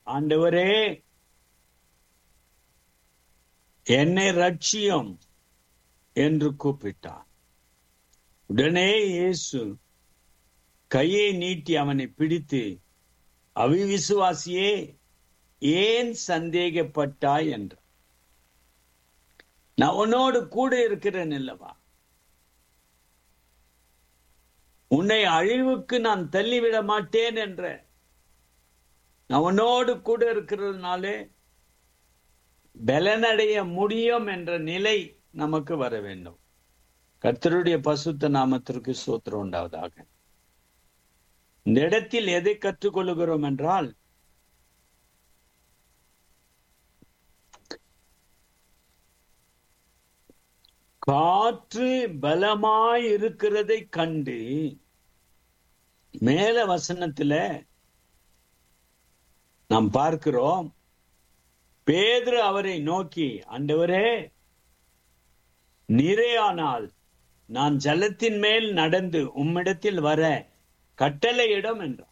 ஆண்டவரே என்னை ரட்சியம் என்று கூப்பிட்டான் உடனே இயேசு கையை நீட்டி அவனை பிடித்து அவிவிசுவாசியே ஏன் சந்தேகப்பட்டாய் என்றார் நான் உன்னோடு கூட இருக்கிறேன் அல்லவா உன்னை அழிவுக்கு நான் தள்ளிவிட மாட்டேன் என்ற நான் உன்னோடு கூட இருக்கிறதுனாலே பலனடைய முடியும் என்ற நிலை நமக்கு வர வேண்டும் கர்த்தருடைய பசுத்த நாமத்திற்கு சூத்திரம் உண்டாவதாக இந்த இடத்தில் எதை கற்றுக்கொள்கிறோம் என்றால் காற்று பலமாய் இருக்கிறதை கண்டு மேல வசனத்துல நாம் பார்க்கிறோம் பேதுரு அவரை நோக்கி ஆண்டவரே நிறையானால் நான் ஜலத்தின் மேல் நடந்து உம்மிடத்தில் வர கட்டளையிடம் என்றார்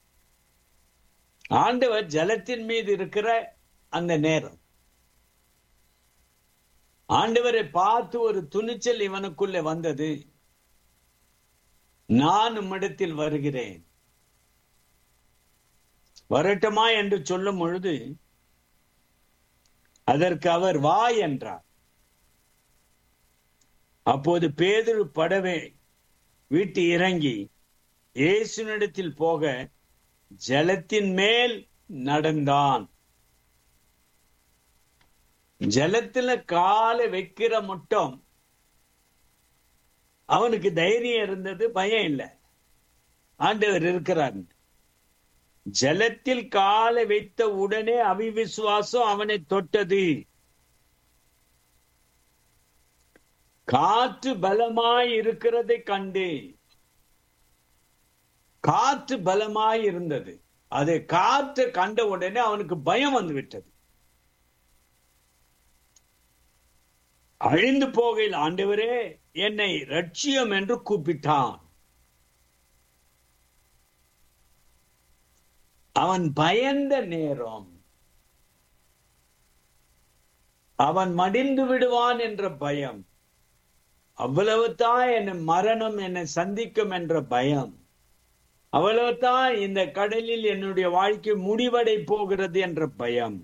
ஆண்டவர் ஜலத்தின் மீது இருக்கிற அந்த நேரம் ஆண்டவரை பார்த்து ஒரு துணிச்சல் இவனுக்குள்ளே வந்தது நான் உம்மிடத்தில் வருகிறேன் வரட்டுமா என்று சொல்லும் பொழுது அதற்கு அவர் வா என்றார் அப்போது பேதுரு படவே வீட்டு இறங்கி இயேசுனிடத்தில் போக ஜலத்தின் மேல் நடந்தான் ஜலத்துல காலை வைக்கிற மட்டும் அவனுக்கு தைரியம் இருந்தது பயம் இல்லை ஆண்டவர் இருக்கிறார் ஜலத்தில் காலை வைத்த உடனே அவிவிசுவாசம் அவனை தொட்டது காற்று பலமாய் இருக்கிறதை கண்டு காற்று பலமாய் இருந்தது அது காற்று கண்ட உடனே அவனுக்கு பயம் வந்து விட்டது அழிந்து போகையில் ஆண்டவரே என்னை ரட்சியம் என்று கூப்பிட்டான் அவன் பயந்த நேரம் அவன் மடிந்து விடுவான் என்ற பயம் அவ்வளவுதான் என்ன மரணம் என்னை சந்திக்கும் என்ற பயம் அவ்வளவுதான் இந்த கடலில் என்னுடைய வாழ்க்கை முடிவடை போகிறது என்ற பயம்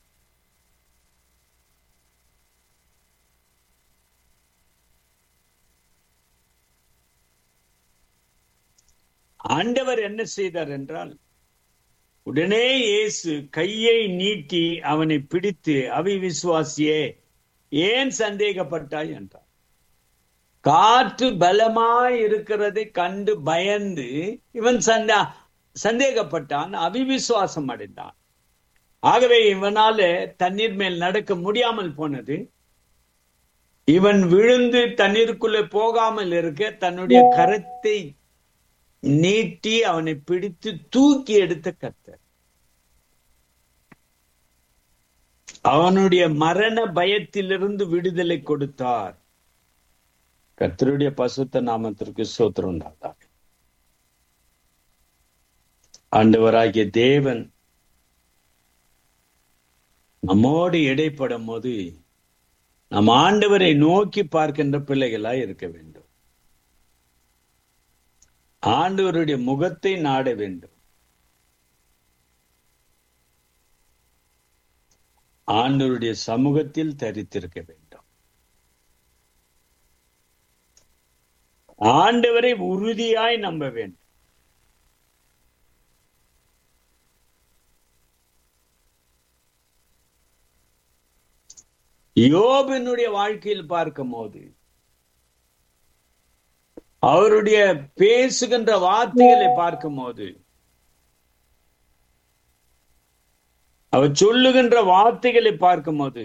ஆண்டவர் என்ன செய்தார் என்றால் உடனே இயேசு கையை நீட்டி அவனை பிடித்து அவி விசுவாசியே ஏன் சந்தேகப்பட்டாய் என்றார் காற்று பலமாய் இருக்கிறதை கண்டு பயந்து இவன் சந்தா சந்தேகப்பட்டான் அவிவிசுவாசம் அடைந்தான் ஆகவே இவனால தண்ணீர் மேல் நடக்க முடியாமல் போனது இவன் விழுந்து தண்ணீருக்குள்ளே போகாமல் இருக்க தன்னுடைய கரத்தை நீட்டி அவனை பிடித்து தூக்கி எடுத்த கத்தர் அவனுடைய மரண பயத்திலிருந்து விடுதலை கொடுத்தார் கர்த்தருடைய பசுத்த நாமத்திற்கு சோத்திரம் உண்டாதாக ஆண்டவராகிய தேவன் நம்மோடு இடைப்படும் போது நம் ஆண்டவரை நோக்கி பார்க்கின்ற பிள்ளைகளாய் இருக்க வேண்டும் ஆண்டவருடைய முகத்தை நாட வேண்டும் ஆண்டவருடைய சமூகத்தில் தரித்திருக்க வேண்டும் ஆண்டவரை உறுதியாய் நம்ப வேண்டும் யோபினுடைய வாழ்க்கையில் பார்க்கும் போது அவருடைய பேசுகின்ற வார்த்தைகளை பார்க்கும் போது அவர் சொல்லுகின்ற வார்த்தைகளை பார்க்கும் போது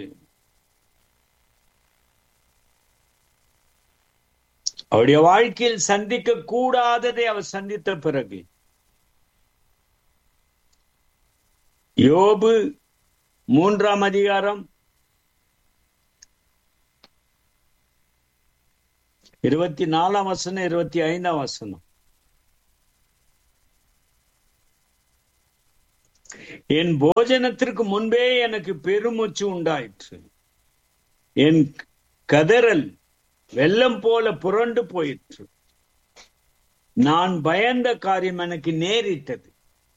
அவருடைய வாழ்க்கையில் சந்திக்க கூடாததை அவர் சந்தித்த பிறகு யோபு மூன்றாம் அதிகாரம் இருபத்தி நாலாம் வசனம் இருபத்தி ஐந்தாம் வசனம் என் போஜனத்திற்கு முன்பே எனக்கு பெருமூச்சு உண்டாயிற்று என் கதறல் வெள்ளம் போல புரண்டு போயிற்று நான் பயந்த காரியம் எனக்கு நேரிட்டது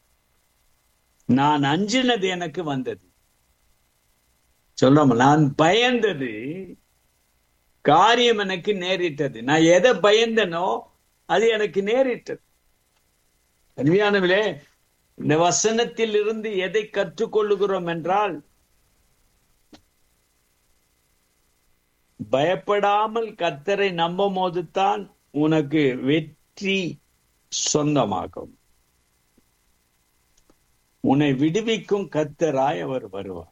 நான் அஞ்சினது எனக்கு வந்தது சொல்றோம் நான் பயந்தது காரியம் எனக்கு நேரிட்டது நான் எதை பயந்தனோ அது எனக்கு நேரிட்டது அருமையானவிலே இந்த வசனத்தில் இருந்து எதை கற்றுக்கொள்ளுகிறோம் என்றால் பயப்படாமல் கத்தரை நம்பும் போதுதான் உனக்கு வெற்றி சொந்தமாகும் உன்னை விடுவிக்கும் கத்தராய் அவர் வருவார்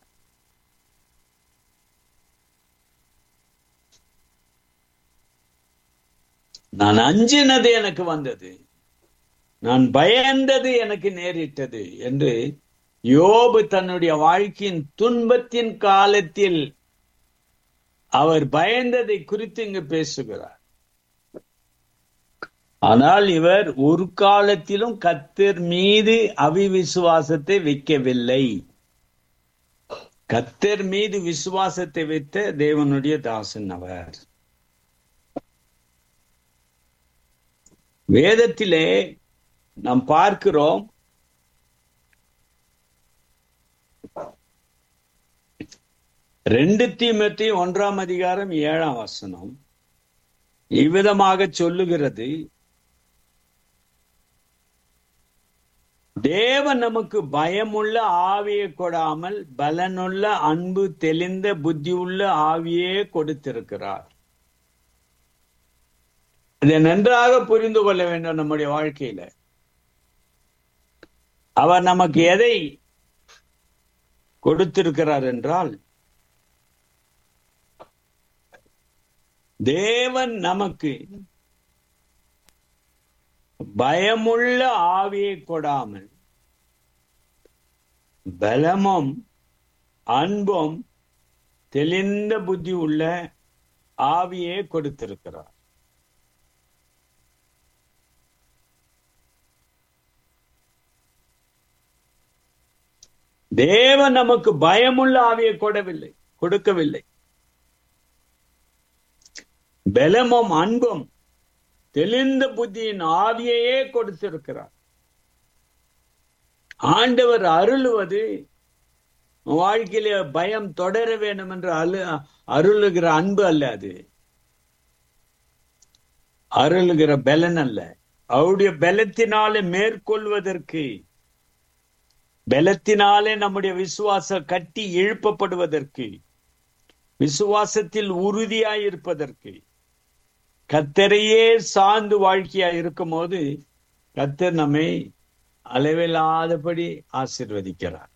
நான் அஞ்சினது எனக்கு வந்தது நான் பயந்தது எனக்கு நேரிட்டது என்று யோபு தன்னுடைய வாழ்க்கையின் துன்பத்தின் காலத்தில் அவர் பயந்ததை குறித்து இங்கு பேசுகிறார் ஆனால் இவர் ஒரு காலத்திலும் கத்தர் மீது அவிவிசுவாசத்தை வைக்கவில்லை கத்தர் மீது விசுவாசத்தை வைத்த தேவனுடைய தாசன் அவர் வேதத்திலே நாம் பார்க்கிறோம் ரெண்டு தீமத்தி ஒன்றாம் அதிகாரம் ஏழாம் வசனம் இவ்விதமாக சொல்லுகிறது தேவன் நமக்கு பயமுள்ள ஆவியை கொடாமல் பலனுள்ள அன்பு தெளிந்த புத்தியுள்ள ஆவியே கொடுத்திருக்கிறார் இதை நன்றாக புரிந்து கொள்ள வேண்டும் நம்முடைய வாழ்க்கையில அவர் நமக்கு எதை கொடுத்திருக்கிறார் என்றால் தேவன் நமக்கு பயமுள்ள ஆவியை கொடாமல் பலமும் அன்பும் தெளிந்த புத்தி உள்ள ஆவியே கொடுத்திருக்கிறார் தேவன் நமக்கு பயமுள்ள ஆவியை கொடவில்லை கொடுக்கவில்லை பலமும் அன்பும் தெளிந்த புத்தியின் ஆவியையே கொடுத்திருக்கிறார் ஆண்டவர் அருளுவது வாழ்க்கையில பயம் தொடர வேண்டும் என்று அழு அருளுகிற அன்பு அல்ல அது அருளுகிற பலன் அல்ல அவருடைய பலத்தினாலே மேற்கொள்வதற்கு பலத்தினாலே நம்முடைய விசுவாச கட்டி எழுப்பப்படுவதற்கு விசுவாசத்தில் உறுதியாய் இருப்பதற்கு கத்தரையே சார்ந்து வாழ்க்கையா இருக்கும் போது கத்தர் நம்மை அளவில்லாதபடி ஆசிர்வதிக்கிறார்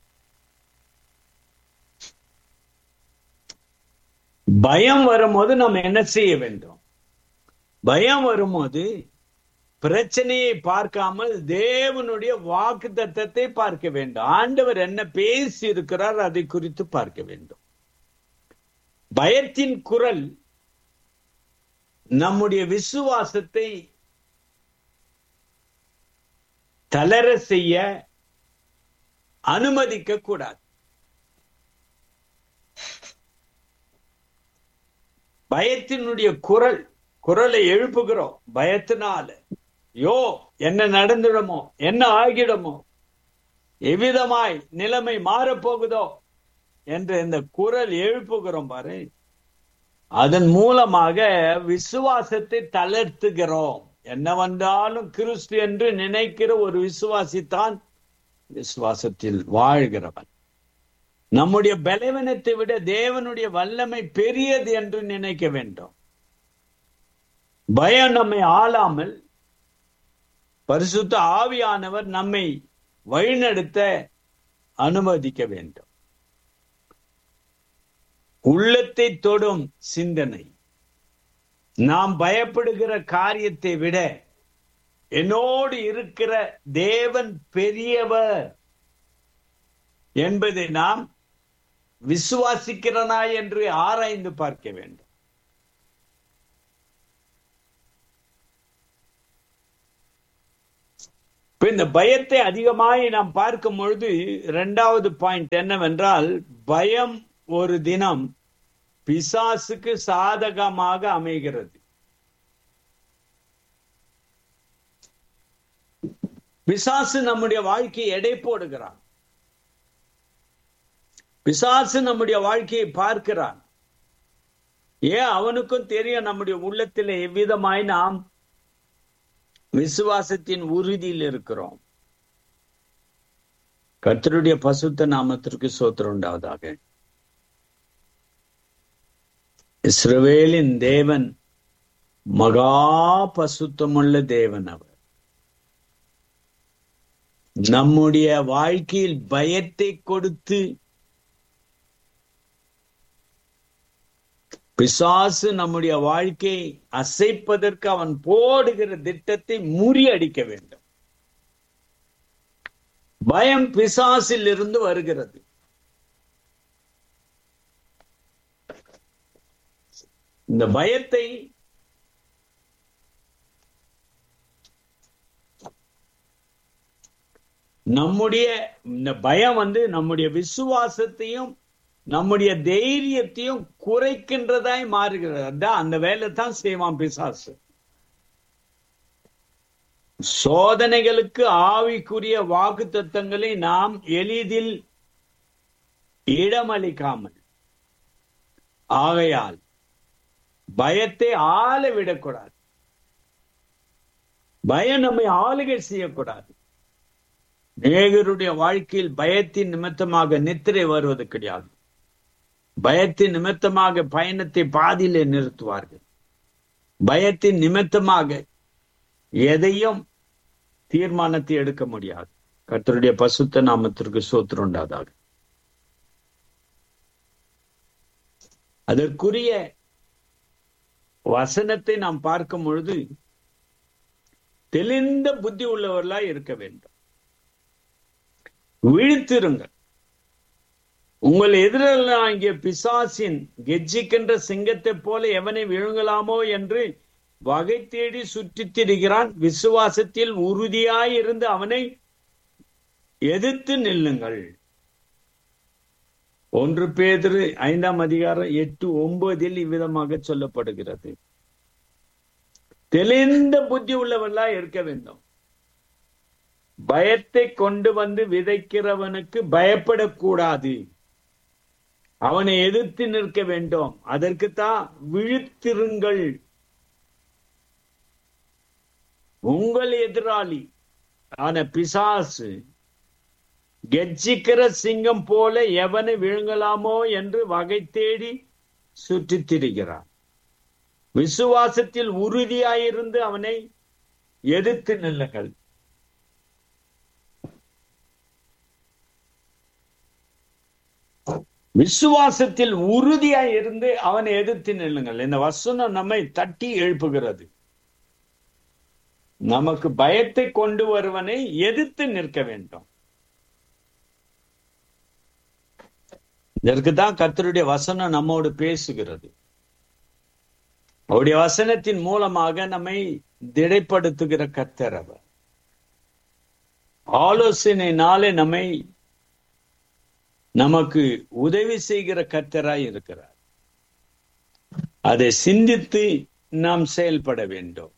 பயம் வரும்போது நம்ம என்ன செய்ய வேண்டும் பயம் வரும்போது பிரச்சனையை பார்க்காமல் தேவனுடைய வாக்கு தத்தத்தை பார்க்க வேண்டும் ஆண்டவர் என்ன பேசி இருக்கிறார் அதை குறித்து பார்க்க வேண்டும் பயத்தின் குரல் நம்முடைய விசுவாசத்தை தளர செய்ய அனுமதிக்க கூடாது பயத்தினுடைய குரல் குரலை எழுப்புகிறோம் பயத்தினால யோ என்ன நடந்துடுமோ என்ன ஆகிடுமோ எவ்விதமாய் நிலைமை மாறப்போகுதோ என்ற இந்த குரல் எழுப்புகிறோம் பாரு அதன் மூலமாக விசுவாசத்தை தளர்த்துகிறோம் என்ன வந்தாலும் கிறிஸ்து என்று நினைக்கிற ஒரு விசுவாசித்தான் விசுவாசத்தில் வாழ்கிறவன் நம்முடைய பலவீனத்தை விட தேவனுடைய வல்லமை பெரியது என்று நினைக்க வேண்டும் பயம் நம்மை ஆளாமல் பரிசுத்த ஆவியானவர் நம்மை வழிநடத்த அனுமதிக்க வேண்டும் உள்ளத்தை தொடும் சிந்தனை நாம் பயப்படுகிற காரியத்தை விட என்னோடு இருக்கிற தேவன் பெரியவர் என்பதை நாம் விசுவாசிக்கிறனா என்று ஆராய்ந்து பார்க்க வேண்டும் இப்ப இந்த பயத்தை அதிகமாய் நாம் பார்க்கும் பொழுது இரண்டாவது பாயிண்ட் என்னவென்றால் பயம் ஒரு தினம் பிசாசுக்கு சாதகமாக அமைகிறது பிசாசு நம்முடைய வாழ்க்கையை எடை போடுகிறான் பிசாசு நம்முடைய வாழ்க்கையை பார்க்கிறான் ஏன் அவனுக்கும் தெரியும் நம்முடைய உள்ளத்தில் எவ்விதமாய் நாம் விசுவாசத்தின் உறுதியில் இருக்கிறோம் கர்த்தருடைய பசுத்த நாமத்திற்கு சோத்திரம் உண்டாவதாக இஸ்ரவேலின் தேவன் மகா பசுத்தமுள்ள தேவன் அவர் நம்முடைய வாழ்க்கையில் பயத்தை கொடுத்து பிசாசு நம்முடைய வாழ்க்கையை அசைப்பதற்கு அவன் போடுகிற திட்டத்தை முறியடிக்க வேண்டும் பயம் பிசாசில் இருந்து வருகிறது இந்த பயத்தை நம்முடைய இந்த பயம் வந்து நம்முடைய விசுவாசத்தையும் நம்முடைய தைரியத்தையும் குறைக்கின்றதாய் மாறுகிறது அதான் அந்த வேலை தான் செய்வான் பிசாசு சோதனைகளுக்கு ஆவிக்குரிய வாக்கு தத்தங்களை நாம் எளிதில் இடமளிக்காமல் ஆகையால் பயத்தை ஆள விடக்கூடாது பயம் நம்மை ஆளுகை செய்யக்கூடாது நேகருடைய வாழ்க்கையில் பயத்தின் நிமித்தமாக நித்திரை வருவது கிடையாது பயத்தின் நிமித்தமாக பயணத்தை பாதியிலே நிறுத்துவார்கள் பயத்தின் நிமித்தமாக எதையும் தீர்மானத்தை எடுக்க முடியாது கர்த்தருடைய பசுத்த நாமத்திற்கு சோத்திரம் உண்டாதாக அதற்குரிய வசனத்தை நாம் பார்க்கும் பொழுது தெளிந்த புத்தி உள்ளவர்களா இருக்க வேண்டும் விழித்திருங்கள் உங்கள் எதிராகிய பிசாசின் கெஜிக்கின்ற சிங்கத்தை போல எவனை விழுங்கலாமோ என்று வகை தேடி சுற்றித் திரிகிறான் விசுவாசத்தில் உறுதியாயிருந்து அவனை எதிர்த்து நில்லுங்கள் ஒன்று பேதிரு ஐந்தாம் அதிகாரம் எட்டு ஒன்பதில் இவ்விதமாக சொல்லப்படுகிறது தெளிந்த புத்தி உள்ளவர்களா இருக்க வேண்டும் பயத்தை கொண்டு வந்து விதைக்கிறவனுக்கு பயப்படக்கூடாது அவனை எதிர்த்து நிற்க வேண்டும் அதற்குத்தான் விழித்திருங்கள் உங்கள் எதிராளி ஆன பிசாசு கெஜிக்கிற சிங்கம் போல எவனை விழுங்கலாமோ என்று வகை தேடி சுற்றித் திரிகிறான் விசுவாசத்தில் உறுதியாயிருந்து அவனை எதிர்த்து நில்லுங்கள் விசுவாசத்தில் உறுதியாய் இருந்து அவனை எதிர்த்து நில்லுங்கள் இந்த வசனம் நம்மை தட்டி எழுப்புகிறது நமக்கு பயத்தை கொண்டு வருவனை எதிர்த்து நிற்க வேண்டும் இதற்கு தான் கர்த்தருடைய வசனம் நம்மோடு பேசுகிறது அவருடைய வசனத்தின் மூலமாக நம்மை திடைப்படுத்துகிற கர்த்தர் அவர் ஆலோசனைனாலே நம்மை நமக்கு உதவி செய்கிற கர்த்தராய் இருக்கிறார் அதை சிந்தித்து நாம் செயல்பட வேண்டும்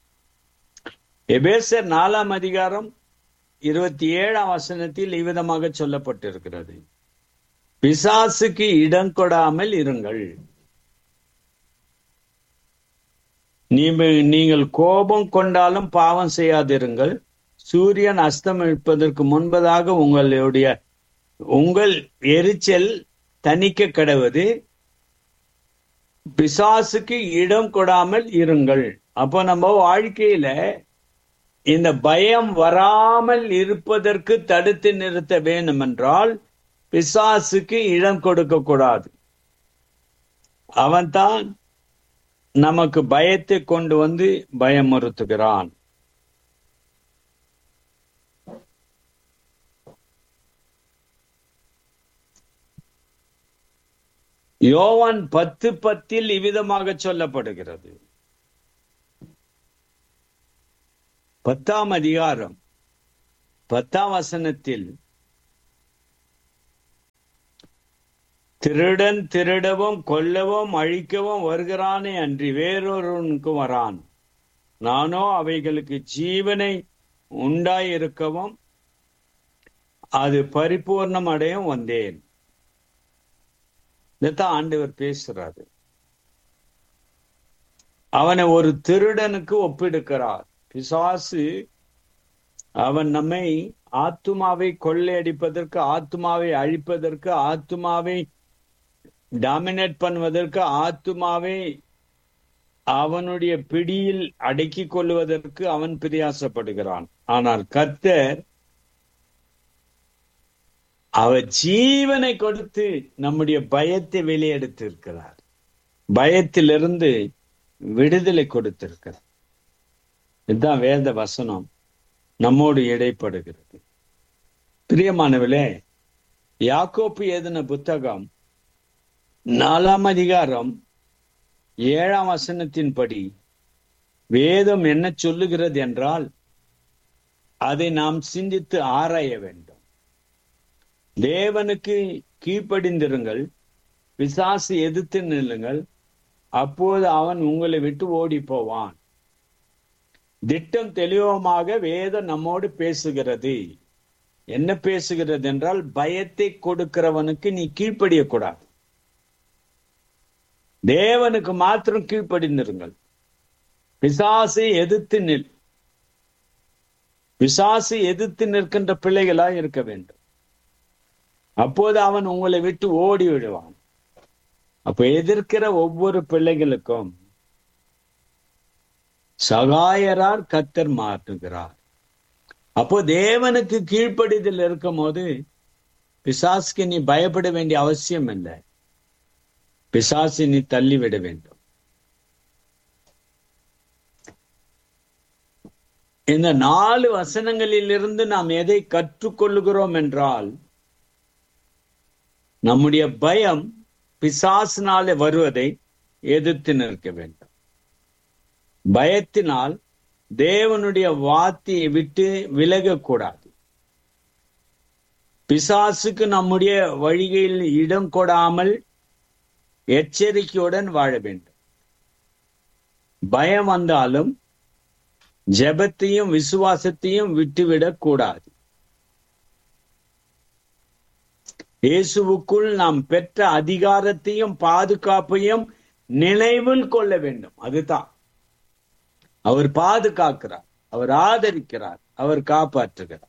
எபேசர் நாலாம் அதிகாரம் இருபத்தி ஏழாம் வசனத்தில் இவ்விதமாக சொல்லப்பட்டிருக்கிறது பிசாசுக்கு இடம் கொடாமல் இருங்கள் நீங்கள் கோபம் கொண்டாலும் பாவம் செய்யாதிருங்கள் சூரியன் அஸ்தமிப்பதற்கு முன்பதாக உங்களுடைய உங்கள் எரிச்சல் தணிக்க கடவுது பிசாசுக்கு இடம் கொடாமல் இருங்கள் அப்போ நம்ம வாழ்க்கையில இந்த பயம் வராமல் இருப்பதற்கு தடுத்து நிறுத்த வேண்டும் என்றால் பிசாசுக்கு இடம் கொடுக்க கூடாது அவன்தான் நமக்கு பயத்தை கொண்டு வந்து பயமுறுத்துகிறான் யோவான் பத்து பத்தில் இவ்விதமாக சொல்லப்படுகிறது பத்தாம் அதிகாரம் பத்தாம் வசனத்தில் திருடன் திருடவும் கொல்லவும் அழிக்கவும் வருகிறானே அன்றி வேறொருவனுக்கு வரான் நானோ அவைகளுக்கு ஜீவனை உண்டாயிருக்கவும் அது பரிபூர்ணம் அடையும் வந்தேன் இதைத்தான் ஆண்டவர் பேசுறாரு அவனை ஒரு திருடனுக்கு ஒப்பிடுக்கிறார் பிசாசு அவன் நம்மை ஆத்துமாவை கொள்ளையடிப்பதற்கு ஆத்துமாவை அழிப்பதற்கு ஆத்துமாவை டாமினேட் பண்ணுவதற்கு ஆத்துமாவை அவனுடைய பிடியில் அடக்கிக் கொள்வதற்கு அவன் பிரயாசப்படுகிறான் ஆனால் கர்த்தர் அவர் ஜீவனை கொடுத்து நம்முடைய பயத்தை வெளியெடுத்து இருக்கிறார் பயத்திலிருந்து விடுதலை கொடுத்திருக்கிறார் இதுதான் வேத வசனம் நம்மோடு இடைப்படுகிறது பிரியமானவளே யாக்கோப்பு எழுதின புத்தகம் நாலாம் அதிகாரம் ஏழாம் வசனத்தின்படி வேதம் என்ன சொல்லுகிறது என்றால் அதை நாம் சிந்தித்து ஆராய வேண்டும் தேவனுக்கு கீழ்ப்படிந்திருங்கள் பிசாசு எதிர்த்து நில்லுங்கள் அப்போது அவன் உங்களை விட்டு ஓடி போவான் திட்டம் தெளிவமாக வேதம் நம்மோடு பேசுகிறது என்ன பேசுகிறது என்றால் பயத்தை கொடுக்கிறவனுக்கு நீ கீழ்ப்படியக்கூடாது தேவனுக்கு மாத்திரம் கீழ்ப்படிந்திருங்கள் பிசாசை எதிர்த்து நில் பிசாசு எதிர்த்து நிற்கின்ற பிள்ளைகளாய் இருக்க வேண்டும் அப்போது அவன் உங்களை விட்டு ஓடி விடுவான் அப்ப எதிர்க்கிற ஒவ்வொரு பிள்ளைகளுக்கும் சகாயரார் கத்தர் மாற்றுகிறார் அப்போ தேவனுக்கு கீழ்ப்படிதல் இருக்கும் போது பிசாசுக்கு நீ பயப்பட வேண்டிய அவசியம் இல்லை பிசாசு நீ தள்ளிவிட வேண்டும் இந்த நாலு வசனங்களில் இருந்து நாம் எதை கற்றுக்கொள்ளுகிறோம் என்றால் நம்முடைய பயம் பிசாசினாலே வருவதை எதிர்த்து நிற்க வேண்டும் பயத்தினால் தேவனுடைய வார்த்தையை விட்டு விலகக்கூடாது பிசாசுக்கு நம்முடைய வழிகளில் இடம் கொடாமல் எச்சரிக்கையுடன் வாழ வேண்டும் பயம் வந்தாலும் ஜெபத்தையும் விசுவாசத்தையும் விட்டுவிடக் கூடாது இயேசுவுக்குள் நாம் பெற்ற அதிகாரத்தையும் பாதுகாப்பையும் நினைவில் கொள்ள வேண்டும் அதுதான் அவர் பாதுகாக்கிறார் அவர் ஆதரிக்கிறார் அவர் காப்பாற்றுகிறார்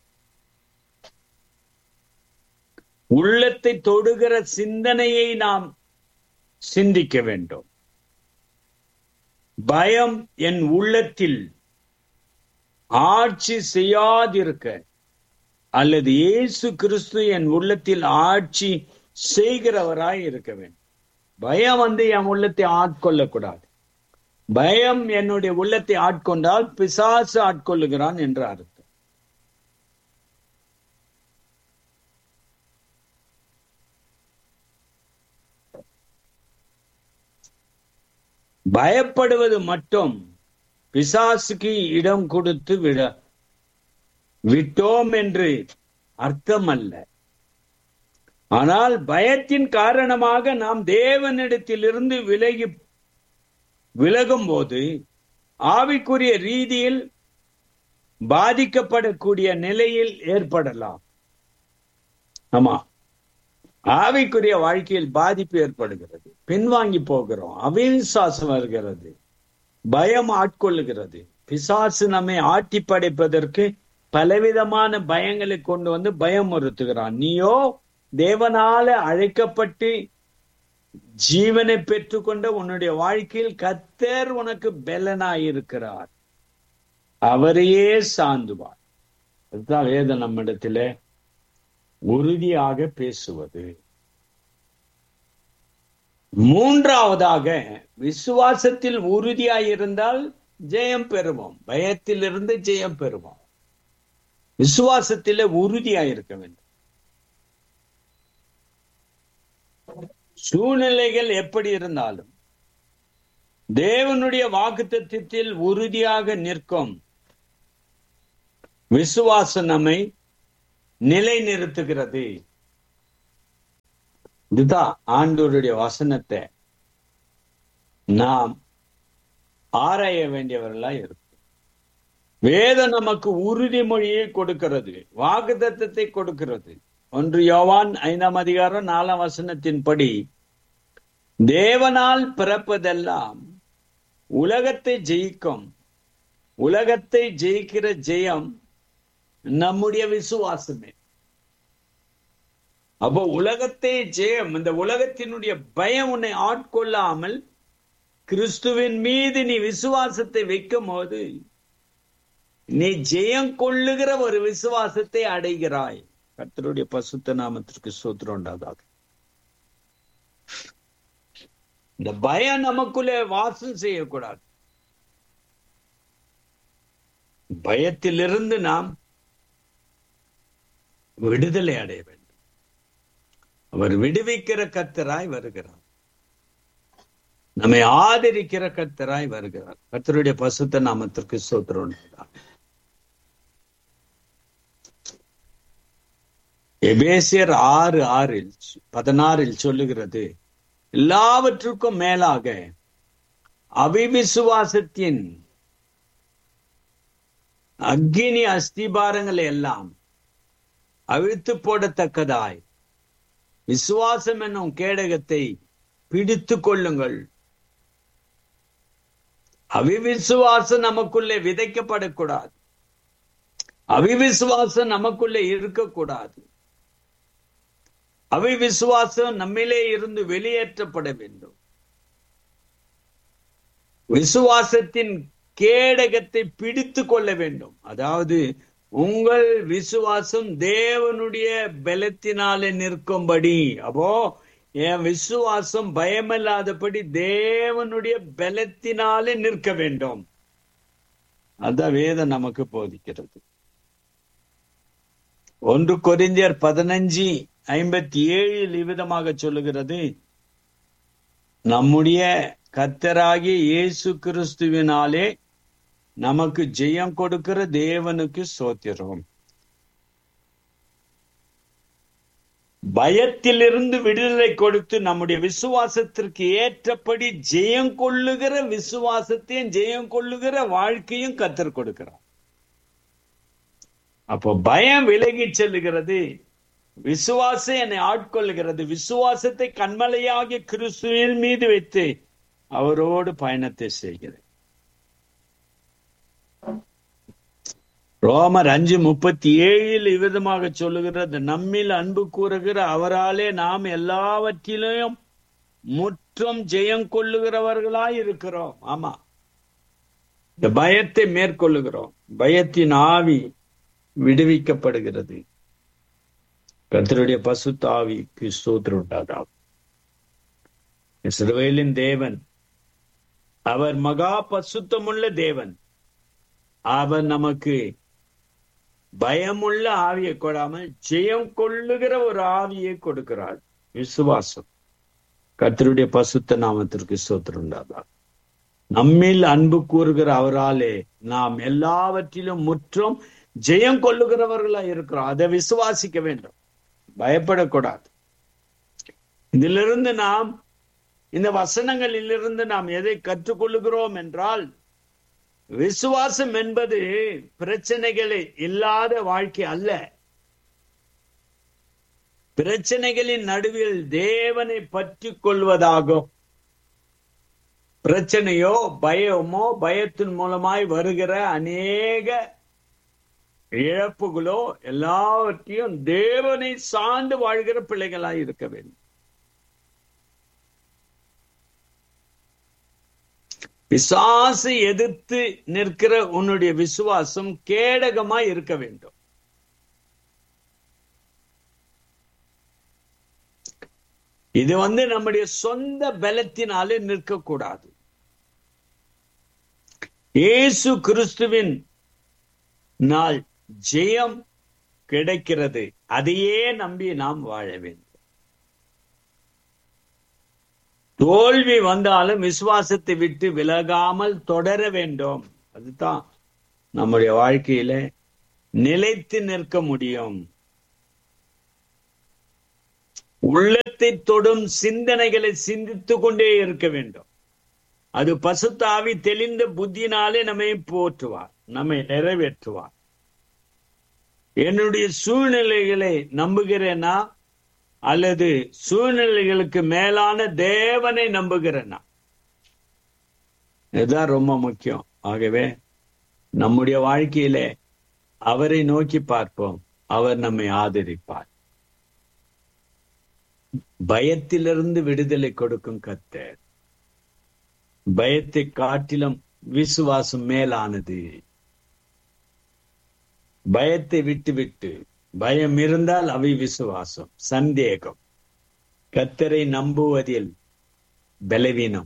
உள்ளத்தை தொடுகிற சிந்தனையை நாம் சிந்திக்க வேண்டும் பயம் என் உள்ளத்தில் ஆட்சி செய்யாதிருக்க அல்லது இயேசு கிறிஸ்து என் உள்ளத்தில் ஆட்சி செய்கிறவராய் இருக்க வேண்டும் பயம் வந்து என் உள்ளத்தை ஆட்கொள்ளக்கூடாது பயம் என்னுடைய உள்ளத்தை ஆட்கொண்டால் பிசாசு ஆட்கொள்ளுகிறான் என்று அர்த்தம் பயப்படுவது மட்டும் பிசாசுக்கு இடம் கொடுத்து விட விட்டோம் என்று அர்த்தம் அல்ல ஆனால் பயத்தின் காரணமாக நாம் தேவனிடத்திலிருந்து விலகி விலகும் போது ஆவிக்குரிய ரீதியில் பாதிக்கப்படக்கூடிய நிலையில் ஏற்படலாம் ஆமா ஆவிக்குரிய வாழ்க்கையில் பாதிப்பு ஏற்படுகிறது பின்வாங்கி போகிறோம் அவிசுவாசம் வருகிறது பயம் ஆட்கொள்ளுகிறது பிசாசு நம்மை ஆட்டி படைப்பதற்கு பலவிதமான பயங்களை கொண்டு வந்து பயமுறுத்துகிறான் நீயோ தேவனால அழைக்கப்பட்டு ஜீவனை பெற்றுக்கொண்ட உன்னுடைய வாழ்க்கையில் கத்தர் உனக்கு பெலனாயிருக்கிறார் அவரையே சார்ந்துவார் அதுதான் வேதம் நம்மிடத்துல உறுதியாக பேசுவது மூன்றாவதாக விசுவாசத்தில் உறுதியாய் இருந்தால் ஜெயம் பெறுவோம் பயத்திலிருந்து ஜெயம் பெறுவோம் விசுவாசத்தில உறுதியாய் இருக்க வேண்டும் சூழ்நிலைகள் எப்படி இருந்தாலும் தேவனுடைய வாக்குத்தத்தில் உறுதியாக நிற்கும் விசுவாசம் நம்மை நிலை நிறுத்துகிறது இதுதான் ஆண்டோருடைய வசனத்தை நாம் ஆராய வேண்டியவர்களா இருக்கும் வேதம் நமக்கு உறுதிமொழியை கொடுக்கிறது வாக்குத்தத்தத்தை கொடுக்கிறது ஒன்று யோவான் ஐந்தாம் அதிகாரம் நாலாம் வசனத்தின்படி தேவனால் பிறப்பதெல்லாம் உலகத்தை ஜெயிக்கும் உலகத்தை ஜெயிக்கிற ஜெயம் நம்முடைய விசுவாசமே அப்போ உலகத்தை ஜெயம் இந்த உலகத்தினுடைய பயம் உன்னை ஆட்கொள்ளாமல் கிறிஸ்துவின் மீது நீ விசுவாசத்தை வைக்கும் போது நீ ஜெயம் கொள்ளுகிற ஒரு விசுவாசத்தை அடைகிறாய் கர்த்தருடைய பசுத்த நாமத்திற்கு சூத்திரம் உண்டாதாக இந்த பயம் நமக்குள்ளே வாசம் செய்யக்கூடாது பயத்திலிருந்து நாம் விடுதலை அடைய வேண்டும் அவர் விடுவிக்கிற கத்தராய் வருகிறார் நம்மை ஆதரிக்கிற கத்தராய் வருகிறார் கத்தருடைய பசுத்த நாமத்திற்கு சோத்திரம் உண்டாதாக எபேசியர் ஆறு ஆறில் பதினாறில் சொல்லுகிறது எல்லாவற்றுக்கும் மேலாக அவிவிசுவாசத்தின் அக்னி அஸ்திபாரங்கள் எல்லாம் அவிழ்த்து போடத்தக்கதாய் விசுவாசம் என்னும் கேடகத்தை பிடித்து கொள்ளுங்கள் அவிவிசுவாசம் நமக்குள்ளே விதைக்கப்படக்கூடாது அவிவிசுவாசம் நமக்குள்ளே இருக்கக்கூடாது அவிவிசுவாசம் நம்மிலே இருந்து வெளியேற்றப்பட வேண்டும் விசுவாசத்தின் கேடகத்தை பிடித்து கொள்ள வேண்டும் அதாவது உங்கள் விசுவாசம் தேவனுடைய பலத்தினாலே நிற்கும்படி அப்போ என் விசுவாசம் பயமில்லாதபடி தேவனுடைய பலத்தினாலே நிற்க வேண்டும் அதான் வேதம் நமக்கு போதிக்கிறது ஒன்று கொரிந்தியர் பதினஞ்சு ஐம்பத்தி ஏழில் இவ்விதமாக சொல்லுகிறது நம்முடைய கத்தராகிய இயேசு கிறிஸ்துவினாலே நமக்கு ஜெயம் கொடுக்கிற தேவனுக்கு சோத்திரம் பயத்திலிருந்து விடுதலை கொடுத்து நம்முடைய விசுவாசத்திற்கு ஏற்றபடி ஜெயம் கொள்ளுகிற விசுவாசத்தையும் ஜெயம் கொள்ளுகிற வாழ்க்கையும் கத்தர் கொடுக்கிறார் அப்போ பயம் விலகி செல்லுகிறது விசுவாசம் என்னை ஆட்கொள்கிறது விசுவாசத்தை கண்மலையாகிய கிறிஸ்துவின் மீது வைத்து அவரோடு பயணத்தை செய்கிறேன் ரோமர் அஞ்சு முப்பத்தி ஏழில் இவ்விதமாக சொல்லுகிறது நம்மில் அன்பு கூறுகிற அவராலே நாம் எல்லாவற்றிலையும் முற்றம் ஜெயம் கொள்ளுகிறவர்களாய் இருக்கிறோம் ஆமா இந்த பயத்தை மேற்கொள்ளுகிறோம் பயத்தின் ஆவி விடுவிக்கப்படுகிறது கர்த்தருடைய பசுத்த ஆவிக்கு ஸ்தோத்திரம் உண்டாதாகும் இஸ்ரவேலின் தேவன் அவர் மகா பசுத்தமுள்ள தேவன் அவர் நமக்கு பயமுள்ள ஆவியை கொடாமல் ஜெயம் கொள்ளுகிற ஒரு ஆவியை கொடுக்கிறார் விசுவாசம் கர்த்தருடைய பசுத்த நாமத்திற்கு ஸ்தோத்திரம் உண்டாதாகும் நம்மில் அன்பு கூறுகிற அவராலே நாம் எல்லாவற்றிலும் முற்றும் ஜெயம் கொள்ளுகிறவர்களா இருக்கிறோம் அதை விசுவாசிக்க வேண்டும் பயப்படக்கூடாது இதிலிருந்து நாம் இந்த வசனங்களிலிருந்து நாம் எதை கற்றுக்கொள்ளுகிறோம் என்றால் விசுவாசம் என்பது பிரச்சனைகளை இல்லாத வாழ்க்கை அல்ல பிரச்சனைகளின் நடுவில் தேவனை பற்றி கொள்வதாகும் பிரச்சனையோ பயமோ பயத்தின் மூலமாய் வருகிற அநேக இழப்புகளோ எல்லாவற்றையும் தேவனை சார்ந்து வாழ்கிற பிள்ளைகளாய் இருக்க வேண்டும் பிசாசு எதிர்த்து நிற்கிற உன்னுடைய விசுவாசம் கேடகமாய் இருக்க வேண்டும் இது வந்து நம்முடைய சொந்த பலத்தினாலே நிற்கக்கூடாது இயேசு கிறிஸ்துவின் நாள் ஜெயம் கிடைக்கிறது அதையே நம்பி நாம் வாழ வேண்டும் தோல்வி வந்தாலும் விசுவாசத்தை விட்டு விலகாமல் தொடர வேண்டும் அதுதான் நம்முடைய வாழ்க்கையில நிலைத்து நிற்க முடியும் உள்ளத்தை தொடும் சிந்தனைகளை சிந்தித்துக் கொண்டே இருக்க வேண்டும் அது பசுத்தாவி தெளிந்த புத்தினாலே நம்மை போற்றுவார் நம்மை நிறைவேற்றுவார் என்னுடைய சூழ்நிலைகளை நம்புகிறேனா அல்லது சூழ்நிலைகளுக்கு மேலான தேவனை நம்புகிறேனா இதுதான் ரொம்ப முக்கியம் ஆகவே நம்முடைய வாழ்க்கையிலே அவரை நோக்கி பார்ப்போம் அவர் நம்மை ஆதரிப்பார் பயத்திலிருந்து விடுதலை கொடுக்கும் கத்தர் பயத்தை காட்டிலும் விசுவாசம் மேலானது பயத்தை விட்டு விட்டு பயம் இருந்தால் அவை விசுவாசம் சந்தேகம் கத்தரை நம்புவதில் பலவீனம்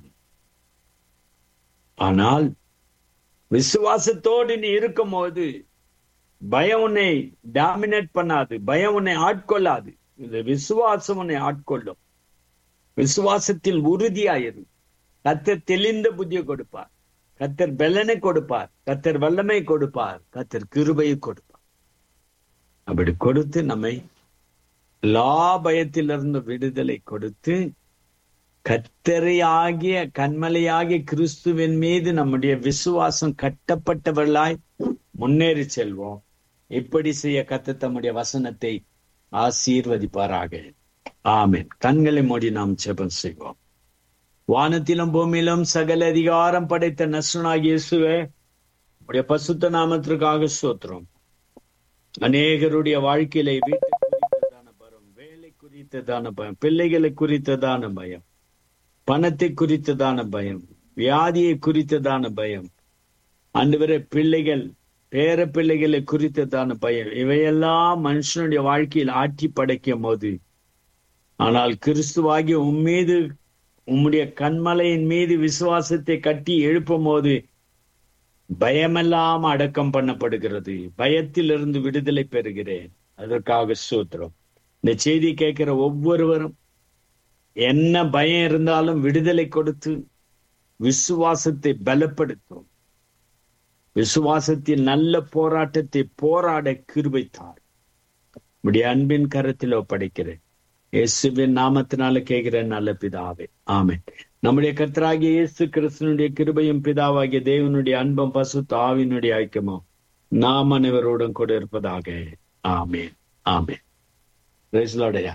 ஆனால் விசுவாசத்தோடு நீ இருக்கும் போது பயம் உன்னை டாமினேட் பண்ணாது பயம் உன்னை ஆட்கொள்ளாது இந்த விசுவாசம் உன்னை ஆட்கொள்ளும் விசுவாசத்தில் உறுதியாயிரு கத்தர் தெளிந்த புத்தியை கொடுப்பார் கத்தர் பலனை கொடுப்பார் கத்தர் வல்லமை கொடுப்பார் கத்தர் கிருபையை கொடுப்பார் அப்படி கொடுத்து நம்மை லா பயத்திலிருந்து விடுதலை கொடுத்து கத்தரையாகிய கண்மலையாகிய கிறிஸ்துவின் மீது நம்முடைய விசுவாசம் கட்டப்பட்டவர்களாய் முன்னேறி செல்வோம் இப்படி செய்ய கத்த தம்முடைய வசனத்தை ஆசீர்வதிப்பாராக ஆமேன் கண்களை மூடி நாம் ஜெபம் செய்வோம் வானத்திலும் பூமியிலும் சகல அதிகாரம் படைத்த நசுனாகிய இயேசுவே உடைய பசுத்த நாமத்திற்காக சோத்திரம் அநேகருடைய வாழ்க்கையில வீட்டு குறித்ததான பயம் வேலை குறித்ததான பயம் பிள்ளைகளை குறித்ததான பயம் பணத்தை குறித்ததான பயம் வியாதியை குறித்ததான பயம் அன்றுவரை பிள்ளைகள் பேர பிள்ளைகளை குறித்ததான பயம் இவையெல்லாம் மனுஷனுடைய வாழ்க்கையில் ஆட்சி படைக்கும் போது ஆனால் கிறிஸ்துவாகி உம்மீது உம்முடைய கண்மலையின் மீது விசுவாசத்தை கட்டி எழுப்பும் போது பயமெல்லாம் அடக்கம் பண்ணப்படுகிறது பயத்திலிருந்து விடுதலை பெறுகிறேன் அதற்காக சூத்திரம் இந்த செய்தி கேட்கிற ஒவ்வொருவரும் என்ன பயம் இருந்தாலும் விடுதலை கொடுத்து விசுவாசத்தை பலப்படுத்தும் விசுவாசத்தில் நல்ல போராட்டத்தை போராட கிருபைத்தார் உடைய அன்பின் கரத்தில் ஒப்படைக்கிறேன் இயேசுவின் நாமத்தினால கேட்கிற நல்ல பிதாவே ஆமே நம்முடைய கத்தராகிய இயேசு கிறிஸ்தனுடைய கிருபையும் பிதாவாகிய தேவனுடைய அன்பம் பசு தாவினுடைய ஐக்கியமும் நாம் அனைவரோடும் கூட இருப்பதாக ஆமேன் ஆமேன் ரைஸ்லோடையா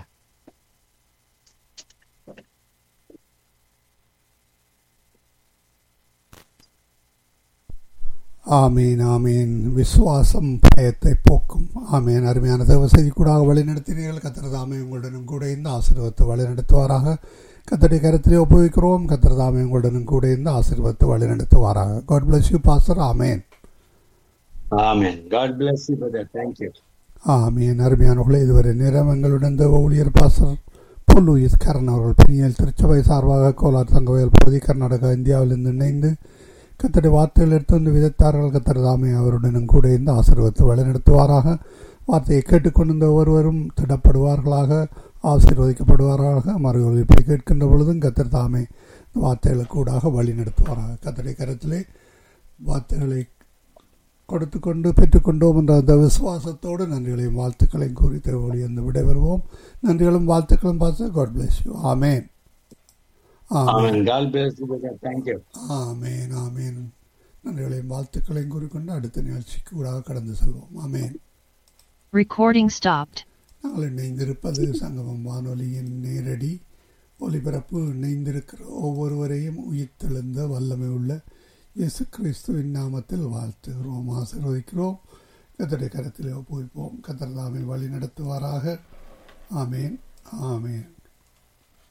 ஆமீன் ஆமீன் விசுவாசம் பயத்தை போக்கும் ஆமீன் அருமையான தேவ செய்தி கூட வழிநடத்தினீர்கள் கத்திரதாமே உங்களுடனும் கூட இந்த ஆசீர்வத்தை வழிநடத்துவாராக கத்தடி கருத்திலே ஒப்புவிக்கிறோம் கத்திரதாமே உங்களுடனும் கூட இந்த ஆசீர்வத்தை வழிநடத்துவாராக காட் பிளஸ் யூ பாஸ்டர் ஆமேன் ஆமேன் God bless you brother thank you ஆமீன் அருமையானவர்களே இதுவரை நேரம் எங்களுடன் தேவ ஊழியர் பாஸ்டர் பொல் லூயிஸ் கரண் அவர்கள் பிணியல் திருச்சபை சார்பாக கோலார் தங்கவயல் பகுதி கர்நாடகா இந்தியாவிலிருந்து இணைந்து கத்தடி வார்த்தைகள் எடுத்து வந்து விதைத்தார்கள் கத்தர் தாமே அவருடனும் கூட இந்த ஆசீர்வத்தை வழிநடத்துவாராக வார்த்தையை கேட்டுக்கொண்டிருந்த ஒருவரும் திடப்படுவார்களாக ஆசீர்வதிக்கப்படுவார்களாக மறு ஒழிப்பை கேட்கின்ற பொழுதும் கத்தர் தாமே வார்த்தைகளை கூடாக வழி நடத்துவாராக கத்தடி கரத்திலே வார்த்தைகளை கொடுத்து கொண்டு பெற்றுக்கொண்டோம் என்ற அந்த விசுவாசத்தோடு நன்றிகளையும் வாழ்த்துக்களையும் கூறி தேவொழி வந்து விடைபெறுவோம் நன்றிகளும் வாழ்த்துக்களும் பார்த்து காட் பிளஸ் யூ ஆமேன் ஆமேன் God bless you brother thank you ஆமேன் ஆமேன் நன்றிகளையும் வாழ்த்துக்களையும் கூறிக்கொண்டு அடுத்த நிகழ்ச்சிக்கு கூட கடந்து செல்வோம் ஆமேன் Recording stopped. நாங்கள் இணைந்திருப்பது சங்கமம் வானொலியின் நேரடி ஒலிபரப்பு இணைந்திருக்கிற ஒவ்வொருவரையும் உயிர்த்தெழுந்த வல்லமை உள்ள இயேசு கிறிஸ்துவின் நாமத்தில் வாழ்த்துகிறோம் ஆசீர்வதிக்கிறோம் கத்தடை கரத்தில் ஒப்புவிப்போம் கத்தர் தாமே வழி நடத்துவாராக ஆமேன் ஆமேன்